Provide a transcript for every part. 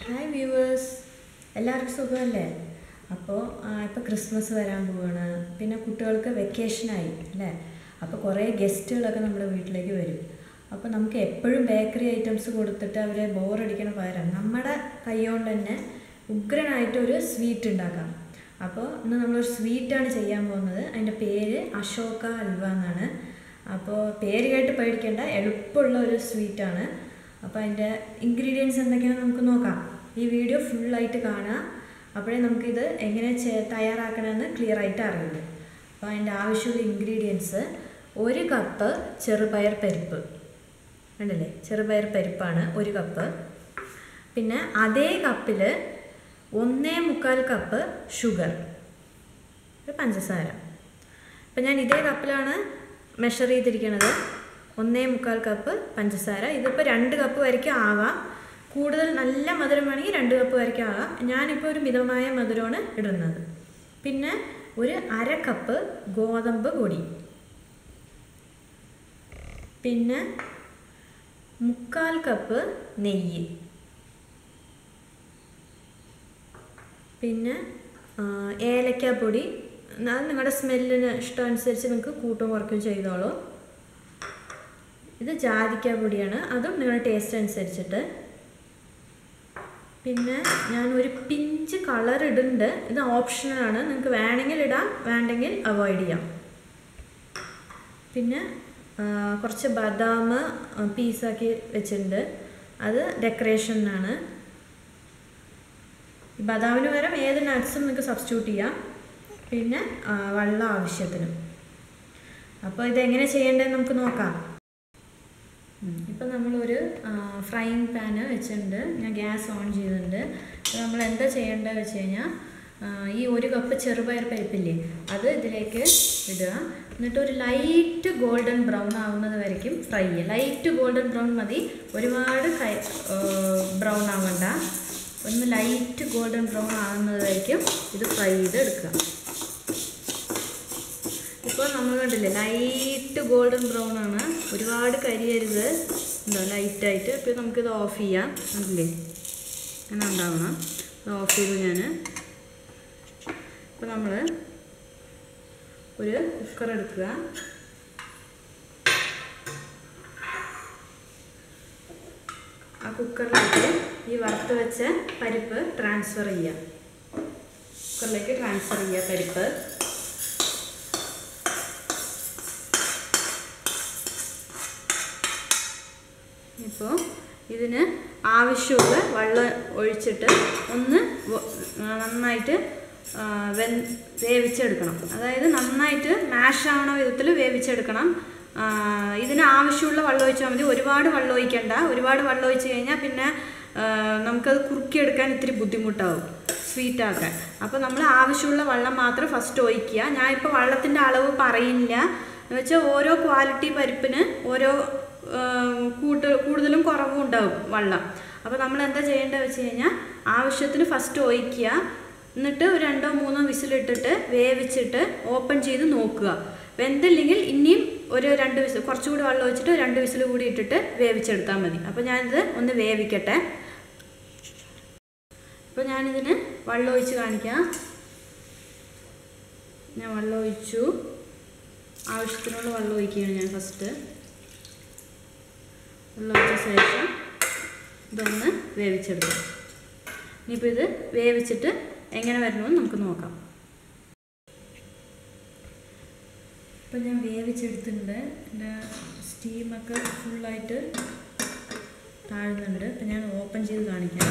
Hi viewers എല്ലാവർക്കും സുഖമല്ലേ അപ്പോൾ ഇപ്പോൾ ക്രിസ്മസ് വരാൻ പോവാണ് പിന്നെ കുട്ടികൾക്ക് വെക്കേഷനായി അല്ലേ അപ്പോൾ കുറേ ഗസ്റ്റുകളൊക്കെ നമ്മുടെ വീട്ടിലേക്ക് വരും അപ്പോൾ നമുക്ക് എപ്പോഴും ബേക്കറി ഐറ്റംസ് കൊടുത്തിട്ട് അവരെ ബോറടിക്കണ പകരം നമ്മുടെ കൈകൊണ്ട് തന്നെ ഉഗ്രനായിട്ടൊരു സ്വീറ്റ് ഉണ്ടാക്കാം അപ്പോൾ ഇന്ന് നമ്മളൊരു സ്വീറ്റാണ് ചെയ്യാൻ പോകുന്നത് അതിൻ്റെ പേര് അശോക ഹൽവ എന്നാണ് അപ്പോൾ പേര് കേട്ട് പേടിക്കേണ്ട എളുപ്പമുള്ള ഒരു സ്വീറ്റാണ് അപ്പോൾ അതിൻ്റെ ഇൻഗ്രീഡിയൻസ് എന്തൊക്കെയാണെന്ന് നമുക്ക് നോക്കാം ഈ വീഡിയോ ഫുള്ളായിട്ട് കാണാം അപ്പോഴേ നമുക്കിത് എങ്ങനെ ചെ- തയ്യാറാക്കണമെന്ന് ക്ലിയർ ആയിട്ട് അറിയുള്ളൂ അപ്പോൾ അതിൻ്റെ ആവശ്യമുള്ള ഇൻഗ്രീഡിയൻസ് ഒരു കപ്പ് ചെറുപയർ പരിപ്പ് കണ്ടില്ലേ ചെറുപയർ പരിപ്പാണ് ഒരു കപ്പ് പിന്നെ അതേ കപ്പിൽ ഒന്നേ മുക്കാൽ കപ്പ് ഷുഗർ ഒരു പഞ്ചസാര അപ്പം ഞാൻ ഇതേ കപ്പിലാണ് മെഷർ ചെയ്തിരിക്കുന്നത് ഒന്നേ മുക്കാൽ കപ്പ് പഞ്ചസാര ഇതിപ്പോൾ രണ്ട് കപ്പ് വരയ്ക്കും ആവാം കൂടുതൽ നല്ല മധുരം വേണമെങ്കിൽ രണ്ട് കപ്പ് വരയ്ക്കും ആകാം ഞാനിപ്പോൾ ഒരു മിതമായ മധുരമാണ് ഇടുന്നത് പിന്നെ ഒരു അര കപ്പ് ഗോതമ്പ് പൊടി പിന്നെ മുക്കാൽ കപ്പ് നെയ്യ് പിന്നെ ആ, ഏലക്കാപ്പൊടി അത് നിങ്ങളുടെ സ്മെല്ലിന് ഇഷ്ടമനുസരിച്ച് നിങ്ങൾക്ക് കൂട്ടും കുറയ്ക്കുകയും ചെയ്തോളൂ ഇത് ജാതിക്ക പൊടിയാണ് അതും നിങ്ങളുടെ ടേസ്റ്റ് അനുസരിച്ചിട്ട് പിന്നെ ഞാൻ ഒരു പിഞ്ച് കളർ ഇടുന്നുണ്ട് ഇത് ഓപ്ഷണലാണ് നിങ്ങൾക്ക് വേണമെങ്കിൽ ഇടാം വേണ്ടെങ്കിൽ അവോയ്ഡ് ചെയ്യാം പിന്നെ ആ, കുറച്ച് ബദാം പീസാക്കി വെച്ചിട്ടുണ്ട് അത് ഡെക്കറേഷനാണ് ഈ ബദാമിന് പകരം ഏത് നട്ട്സും നിങ്ങൾക്ക് സബ്സ്റ്റിറ്റ്യൂട്ട് ചെയ്യാം പിന്നെ ആ, വെള്ളം ആവശ്യത്തിന് അപ്പോൾ ഇതെങ്ങനെ ചെയ്യേണ്ടതെന്ന് നമുക്ക് നോക്കാം ഇപ്പം നമ്മളൊരു ഫ്രൈങ് പാന് വെച്ചിട്ടുണ്ട് ഞാൻ ഗ്യാസ് ഓൺ ചെയ്തിട്ടുണ്ട് അപ്പോൾ നമ്മൾ എന്താ ചെയ്യേണ്ടത് വെച്ച് കഴിഞ്ഞാൽ ആ, ഈ ഒരു കപ്പ് ചെറുപയർ പരിപ്പില്ലേ അത് ഇതിലേക്ക് ഇടുക എന്നിട്ട് ഒരു ലൈറ്റ് ഗോൾഡൻ ബ്രൗൺ ആവുന്നത് വരയ്ക്കും ഫ്രൈ ചെയ്യുക ലൈറ്റ് ഗോൾഡൻ ബ്രൗൺ മതി ഒരുപാട് കൈ ബ്രൗൺ ആവണ്ട ഒന്ന് ലൈറ്റ് ഗോൾഡൻ ബ്രൗൺ ആകുന്നത് വരയ്ക്കും ഇത് ഫ്രൈ ചെയ്ത് എടുക്കുക ഇപ്പോൾ നമ്മൾ കണ്ടില്ലേ ലൈറ്റ് ഗോൾഡൻ ബ്രൗൺ ആണ് ഒരുപാട് കരിയരുത് എന്താ ലൈറ്റായിട്ട് ഇപ്പോൾ നമുക്കിത് ഓഫ് ചെയ്യാം കണ്ടില്ലേ അങ്ങനെ ഉണ്ടാവണം ഇത് ഓഫ് ചെയ്തു ഞാൻ ഇപ്പോൾ നമ്മൾ ഒരു കുക്കർ എടുക്കുക ആ കുക്കറിലേക്ക് ഈ വറുത്ത് വെച്ച പരിപ്പ് ട്രാൻസ്ഫർ ചെയ്യാം കുക്കറിലേക്ക് ട്രാൻസ്ഫർ ചെയ്യുക പരിപ്പ് ഇപ്പോൾ ഇതിന് ആവശ്യമുള്ള വെള്ളം ഒഴിച്ചിട്ട് ഒന്ന് വ- നന്നായിട്ട് ആ, വെൻ വേവിച്ചെടുക്കണം അതായത് നന്നായിട്ട് മാഷ് ആവണ വിധത്തിൽ വേവിച്ചെടുക്കണം ആ, ഇതിന് ആവശ്യമുള്ള വെള്ളം ഒഴിച്ചാൽ മതി ഒരുപാട് വെള്ളം ഒഴിക്കണ്ട ഒരുപാട് വെള്ളം ഒഴിച്ച് കഴിഞ്ഞാൽ പിന്നെ ആ, നമുക്കത് കുറുക്കിയെടുക്കാൻ ഇത്തിരി ബുദ്ധിമുട്ടാവും സ്വീറ്റ് ആക്കാൻ അപ്പോൾ നമ്മൾ ആവശ്യമുള്ള വെള്ളം മാത്രം ഫസ്റ്റ് ഒഴിക്കുക ഞാൻ ഇപ്പോൾ വെള്ളത്തിൻ്റെ അളവ് പറയില്ല എന്ന് വെച്ചാൽ ഓരോ ക്വാളിറ്റി പരിപ്പിന് ഓരോ ആഹ് കൂട്ട് കൂടുതലും കുറവും ഉണ്ടാവും വെള്ളം അപ്പോൾ നമ്മൾ എന്താ ചെയ്യേണ്ടത് വെച്ച് കഴിഞ്ഞാൽ ആവശ്യത്തിന് ഫസ്റ്റ് ഒഴിക്കുക എന്നിട്ട് ഒരു രണ്ടോ മൂന്നോ വിസിലിട്ടിട്ട് വേവിച്ചിട്ട് ഓപ്പൺ ചെയ്ത് നോക്കുക വെന്തില്ലെങ്കിൽ ഇനിയും ഒരു രണ്ട് വിസിൽ കുറച്ചുകൂടി വെള്ളം ഒഴിച്ചിട്ട് രണ്ട് വിസിൽ കൂടി ഇട്ടിട്ട് വേവിച്ചെടുത്താൽ മതി അപ്പോൾ ഞാനിത് ഒന്ന് വേവിക്കട്ടെ അപ്പോൾ ഞാനിതിന് വെള്ളം ഒഴിച്ച് കാണിക്കാം ഞാൻ വെള്ളം ഒഴിച്ചു ആവശ്യത്തിനുള്ള വെള്ളം ഒഴിക്കുകയാണ് ഞാൻ ഫസ്റ്റ് വെള്ളം ഒഴിച്ച ശേഷം ഇതൊന്ന് വേവിച്ചെടുക്കാം ഇനിയിപ്പോൾ ഇത് വേവിച്ചിട്ട് എങ്ങനെ വരണമെന്ന് നമുക്ക് നോക്കാം ഇപ്പം ഞാൻ വേവിച്ചെടുത്തിട്ടുണ്ട് എൻ്റെ സ്റ്റീമൊക്കെ ഫുള്ളായിട്ട് താഴുന്നുണ്ട് അപ്പം ഞാൻ ഓപ്പൺ ചെയ്ത് കാണിക്കാം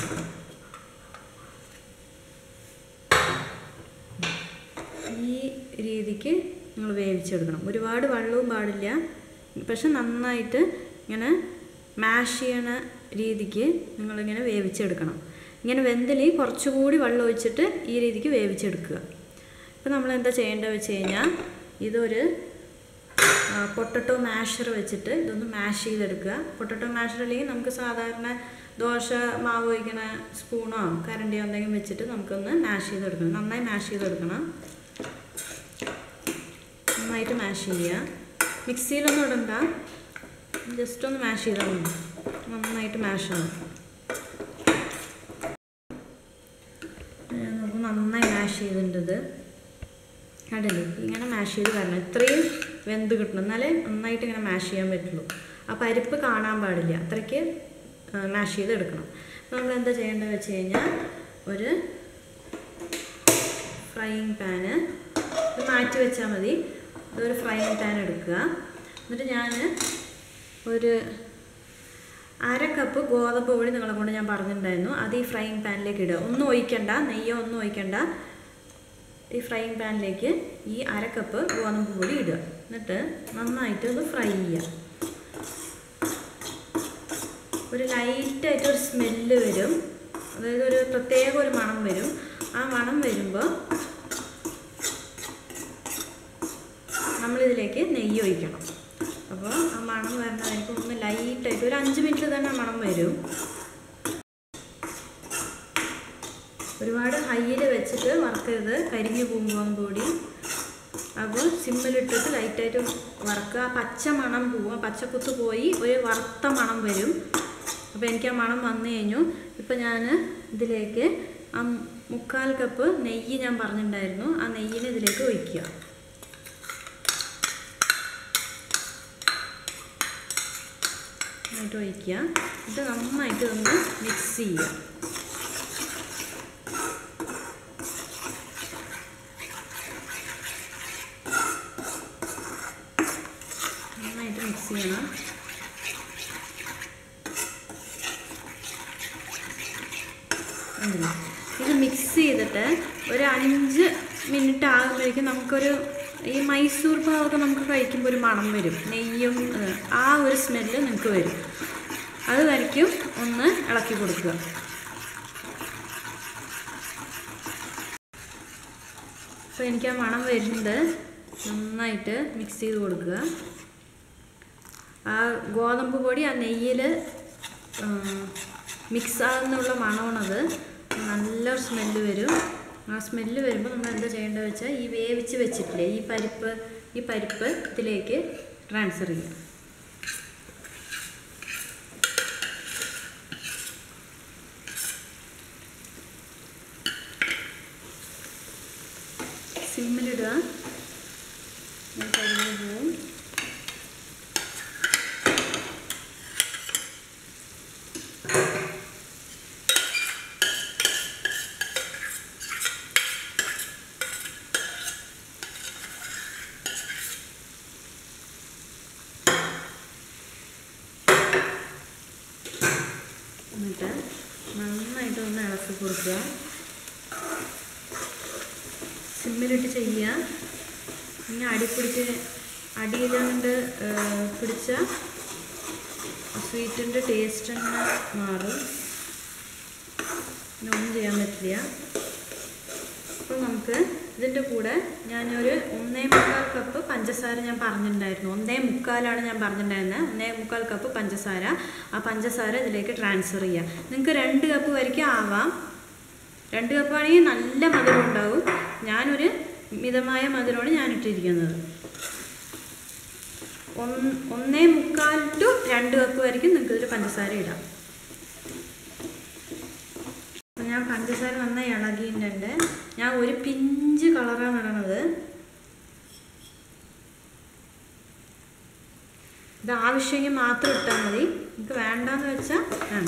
ഈ രീതിക്ക് നിങ്ങൾ വേവിച്ചെടുക്കണം ഒരുപാട് വെള്ളവും പാടില്ല പക്ഷെ നന്നായിട്ട് ഇങ്ങനെ മാഷ് ചെയ്യണ രീതിക്ക് നിങ്ങളിങ്ങനെ വേവിച്ചെടുക്കണം ഇങ്ങനെ വെന്തൽ കുറച്ചുകൂടി വെള്ളം ഒഴിച്ചിട്ട് ഈ രീതിക്ക് വേവിച്ചെടുക്കുക ഇപ്പം നമ്മൾ എന്താ ചെയ്യേണ്ടത് വെച്ച് കഴിഞ്ഞാൽ ഇതൊരു പൊട്ടറ്റോ മാഷർ വെച്ചിട്ട് ഇതൊന്ന് മാഷ് ചെയ്തെടുക്കുക പൊട്ടറ്റോ മാഷർ അല്ലെങ്കിൽ നമുക്ക് സാധാരണ ദോശ മാവ് ഒഴിക്കണ സ്പൂണോ കരണ്ടിയോ എന്തെങ്കിലും വെച്ചിട്ട് നമുക്കൊന്ന് മാഷ് ചെയ്തെടുക്കണം നന്നായി മാഷ് ചെയ്തെടുക്കണം നന്നായിട്ട് മാഷ് ചെയ്യുക മിക്സിയിലൊന്നും ഇടണ്ട ജസ്റ്റ് ഒന്ന് മാഷ് ചെയ്താൽ മതി നന്നായിട്ട് മാഷ് ആവും ചെയ്തിട്ടുണ്ട് കണ്ടില്ലേ ഇങ്ങനെ മാഷ് ചെയ്ത് വരണം ഇത്രയും വെന്ത് കിട്ടണം എന്നാലേ നന്നായിട്ട് ഇങ്ങനെ മാഷ് ചെയ്യാൻ പറ്റുള്ളൂ ആ പരിപ്പ് കാണാൻ പാടില്ല അത്രയ്ക്ക് മാഷ് ചെയ്ത് എടുക്കണം അപ്പോൾ നമ്മൾ എന്താ ചെയ്യേണ്ടത് വെച്ച് കഴിഞ്ഞാൽ ഒരു ഫ്രൈയിങ് പാന് ഇത് മാറ്റി വെച്ചാൽ മതി ഇതൊരു ഫ്രൈയിങ് പാൻ എടുക്കുക എന്നിട്ട് ഞാൻ ഒരു അര കപ്പ് ഗോതമ്പ് പൊടി നിങ്ങളെ കൊണ്ട് ഞാൻ പറഞ്ഞിട്ടുണ്ടായിരുന്നു അത് ഈ ഫ്രൈയിങ് പാനിലേക്ക് ഇടുക ഒന്നും ഒഴിക്കണ്ട നെയ്യോ ഒന്നും ഒഴിക്കണ്ട ഈ ഫ്രൈയിങ് പാനിലേക്ക് ഈ അര കപ്പ് ഗോതമ്പ് പൊടി ഇടുക എന്നിട്ട് നന്നായിട്ട് ഒന്ന് ഫ്രൈ ചെയ്യുക ഒരു ലൈറ്റായിട്ട് ഒരു സ്മെല്ല് വരും അതായത് ഒരു പ്രത്യേക ഒരു മണം വരും ആ മണം വരുമ്പോൾ നമ്മളിതിലേക്ക് നെയ്യ് ഒഴിക്കണം അപ്പോൾ ആ മണം വരണതായിരിക്കും ഒന്ന് ലൈറ്റായിട്ട് ഒരു അഞ്ച് മിനിറ്റ് തന്നെ ആ മണം വരും ഒരുപാട് ഹൈയിൽ വെച്ചിട്ട് വറുക്കരുത് കരിഞ്ഞു പോകുമ്പോൾ കൂടി അപ്പോൾ സിമ്മിലിട്ടിട്ട് ലൈറ്റായിട്ട് വറുക്കുക ആ പച്ച മണം പോവും ആ പച്ചക്കുത്ത് പോയി ഒരു വറുത്ത മണം വരും അപ്പോൾ എനിക്ക് ആ മണം വന്നു കഴിഞ്ഞു ഇപ്പം ഞാൻ ഇതിലേക്ക് ആ മുക്കാൽ കപ്പ് നെയ്യ് ഞാൻ പറഞ്ഞിട്ടുണ്ടായിരുന്നു ആ നെയ്യിനെ ഇതിലേക്ക് ഒഴിക്കുക നന്നായിട്ട് ഒഴിക്കുക ഇത് നന്നായിട്ട് ഒന്ന് മിക്സ് ചെയ്യുക നന്നായിട്ട് മിക്സ് ചെയ്യണം ഉണ്ടല്ലോ. ഇത് മിക്സ് ചെയ്തിട്ട് ഒരു അഞ്ച് മിനിറ്റ് ആകുമ്പോഴേക്കും നമുക്കൊരു ഈ മൈസൂർ പാവൊക്കെ നമുക്ക് കഴിക്കുമ്പോൾ ഒരു മണം വരും നെയ്യും ഏഹ്, ആ ഒരു സ്മെല്ല് നിങ്ങൾക്ക് വരും അത് വരയ്ക്കും ഒന്ന് ഇളക്കി കൊടുക്കുക അപ്പോൾ എനിക്ക് ആ മണം വരുന്നുണ്ട് നന്നായിട്ട് മിക്സ് ചെയ്ത് കൊടുക്കുക ആ ഗോതമ്പ് പൊടി ആ നെയ്യിൽ മിക്സ് ആകുന്നുള്ള മണമാണത് നല്ലൊരു സ്മെല്ല് വരും ആ സ്മെല്ല് വരുമ്പോൾ നമ്മൾ എന്താ ചെയ്യേണ്ടത് വെച്ചാൽ ഈ വേവിച്ച് വെച്ചിട്ടില്ലേ ഈ പരിപ്പ് ഈ പരിപ്പ് ഇതിലേക്ക് ട്രാൻസ്ഫർ ചെയ്യുക സിമ്മിലിടുക ഞാൻ കരിഞ്ഞു പോവും എന്നിട്ട് നന്നായിട്ട് ഒന്ന് ഇളക്കി കൊടുക്കുക സിമ്മിലിട്ട് ചെയ്യുക പിന്നെ അടി പിടിച്ച് അടിയിൽ കൊണ്ട് പിടിച്ച സ്വീറ്റിൻ്റെ ടേസ്റ്റ് തന്നെ മാറും പിന്നെ ഒന്നും ചെയ്യാൻ പറ്റില്ല അപ്പോൾ നമുക്ക് ഇതിൻ്റെ കൂടെ ഞാനൊരു ഒന്നേ മുക്കാൽ കപ്പ് പഞ്ചസാര ഞാൻ പറഞ്ഞിട്ടുണ്ടായിരുന്നു ഒന്നേ മുക്കാലാണ് ഞാൻ പറഞ്ഞിട്ടുണ്ടായിരുന്നത് ഒന്നേ മുക്കാൽ കപ്പ് പഞ്ചസാര ആ പഞ്ചസാര ഇതിലേക്ക് ട്രാൻസ്ഫർ ചെയ്യുക നിങ്ങൾക്ക് രണ്ട് കപ്പ് വരയ്ക്കും ആവാം രണ്ട് കപ്പാണെങ്കിൽ നല്ല മധുരം ഉണ്ടാവും ഞാനൊരു മിതമായ മധുരമാണ് ഞാൻ ഇട്ടിരിക്കുന്നത് ഒന്ന് ഒന്നേ മുക്കാൽ ടു രണ്ട് കപ്പ് വരയ്ക്കും നിങ്ങൾക്ക് ഇതിൽ പഞ്ചസാര ഇടാം അപ്പം ഞാൻ പഞ്ചസാര നന്നായി ഇളകിയിട്ടുണ്ട് ഞാൻ ഒരു പിഞ്ച് കളറാണ് ഇടണത് ഇത് ആവശ്യമെങ്കിൽ മാത്രം ഇട്ടാൽ മതി നിങ്ങൾക്ക് വേണ്ടാന്ന് വെച്ചാൽ വേണ്ട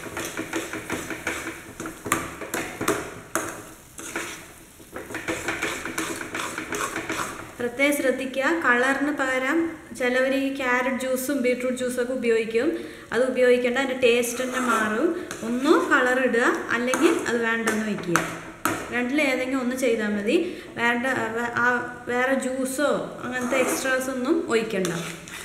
പ്രത്യേകം ശ്രദ്ധിക്കുക കളറിന് പകരം ചിലവർ ഈ ക്യാരറ്റ് ജ്യൂസും ബീട്രൂട്ട് ജ്യൂസൊക്കെ ഉപയോഗിക്കും അത് ഉപയോഗിക്കേണ്ട അതിൻ്റെ ടേസ്റ്റ് തന്നെ മാറും ഒന്നോ കളർ ഇടുക അല്ലെങ്കിൽ അത് വേണ്ടെന്ന് വയ്ക്കുക രണ്ടിൽ ഏതെങ്കിലും ഒന്ന് ചെയ്താൽ മതി വേണ്ട വേ- ആ വേറെ ജ്യൂസോ അങ്ങനത്തെ എക്സ്ട്രാസ് ഒന്നും ഒഴിക്കണ്ട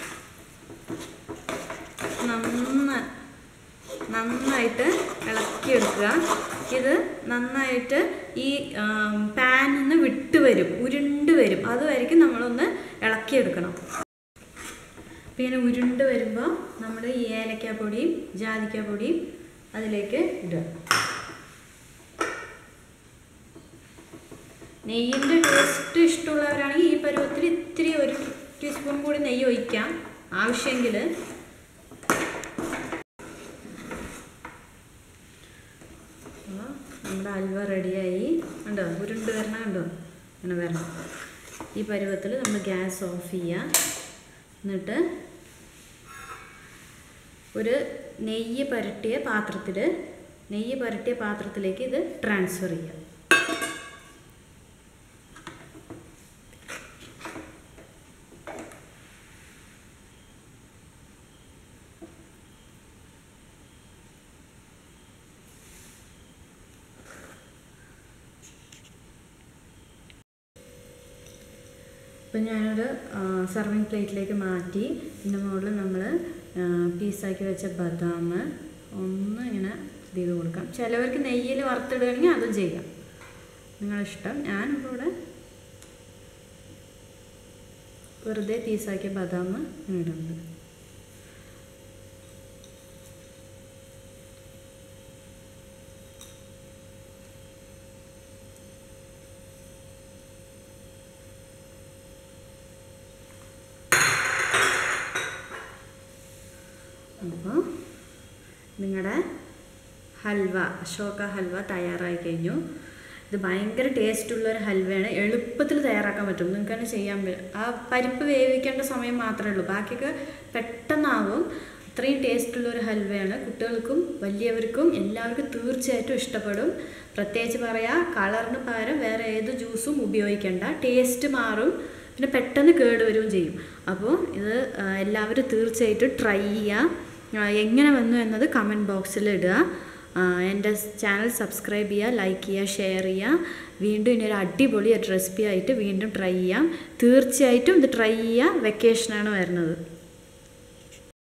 നന്ന നന്നായിട്ട് ഇളക്കിയെടുക്കുക ഇത് നന്നായിട്ട് ഈ പാനിൽ നിന്ന് വിട്ട് വരും ഉരുണ്ട് വരും അതുവരെയ്ക്കും നമ്മളൊന്ന് ഇളക്കിയെടുക്കണം അപ്പം ഇങ്ങനെ ഉരുണ്ട് വരുമ്പോൾ നമ്മൾ ഈ ഏലക്കാപ്പൊടിയും ജാതിക്കാപ്പൊടിയും അതിലേക്ക് ഇടുക നെയ്യിൻ്റെ ടേസ്റ്റ് ഇഷ്ടമുള്ളവരാണെങ്കിൽ ഈ പരുവത്തിൽ ഇത്തിരി ഒരു ടീസ്പൂൺ കൂടി നെയ്യ് ഒഴിക്കാം ആവശ്യമെങ്കിൽ അപ്പോൾ നമ്മുടെ നമ്മുടെ അൽവ റെഡിയായി കണ്ടോ ഉരുണ്ട് വരണ കണ്ടോ അങ്ങനെ വരണം ഈ പരുവത്തിൽ നമ്മൾ ഗ്യാസ് ഓഫ് ചെയ്യുക എന്നിട്ട് ഒരു നെയ്യ് പുരട്ടിയ പാത്രത്തിൽ നെയ്യ് പുരട്ടിയ പാത്രത്തിലേക്ക് ഇത് ട്രാൻസ്ഫർ ചെയ്യുക ഇപ്പം ഞാനൊരു സർവിങ് പ്ലേറ്റിലേക്ക് മാറ്റി ഇതിൻ്റെ മുകളിൽ നമ്മൾ പീസാക്കി വെച്ച ബദാം ഒന്ന് ഇങ്ങനെ ഇത് ചെയ്ത് കൊടുക്കാം ചിലവർക്ക് നെയ്യിൽ വറുത്തിടുകയാണെങ്കിൽ അതും ചെയ്യാം നിങ്ങളിഷ്ടം ഞാനിപ്പോൾ ഇവിടെ വെറുതെ പീസാക്കിയ ബദാം ഇങ്ങനെ ഇടുന്നുണ്ട് അപ്പോൾ നിങ്ങളുടെ ഹൽവ അശോക ഹൽവ തയ്യാറായി കഴിഞ്ഞു ഇത് ഭയങ്കര ടേസ്റ്റുള്ളൊരു ഹൽവയാണ് എളുപ്പത്തിൽ തയ്യാറാക്കാൻ പറ്റും നിങ്ങൾക്ക് തന്നെ ചെയ്യാൻ പറ്റും ആ പരിപ്പ് വേവിക്കേണ്ട സമയം മാത്രമേ ഉള്ളൂ ബാക്കിയൊക്കെ പെട്ടെന്നാവും അത്രയും ടേസ്റ്റുള്ളൊരു ഹൽവയാണ് കുട്ടികൾക്കും വലിയവർക്കും എല്ലാവർക്കും തീർച്ചയായിട്ടും ഇഷ്ടപ്പെടും പ്രത്യേകിച്ച് പറയാം കളറിന് പകരം വേറെ ഏത് ജ്യൂസും ഉപയോഗിക്കേണ്ട ടേസ്റ്റ് മാറും പിന്നെ പെട്ടെന്ന് കേടുവരികയും ചെയ്യും അപ്പോൾ ഇത് ആ, എല്ലാവരും തീർച്ചയായിട്ടും ട്രൈ ചെയ്യുക ആ, എങ്ങനെ വന്നു എന്നത് കമൻറ്റ് ബോക്സിൽ ഇടുക ആ, എൻ്റെ ചാനൽ സബ്സ്ക്രൈബ് ചെയ്യുക ലൈക്ക് ചെയ്യുക ഷെയർ ചെയ്യുക വീണ്ടും ഇനി ഒരു അടിപൊളി റെസിപ്പി ആയിട്ട് വീണ്ടും ട്രൈ ചെയ്യാം തീർച്ചയായിട്ടും ഇത് ട്രൈ ചെയ്യുക വെക്കേഷനാണ് വരുന്നത്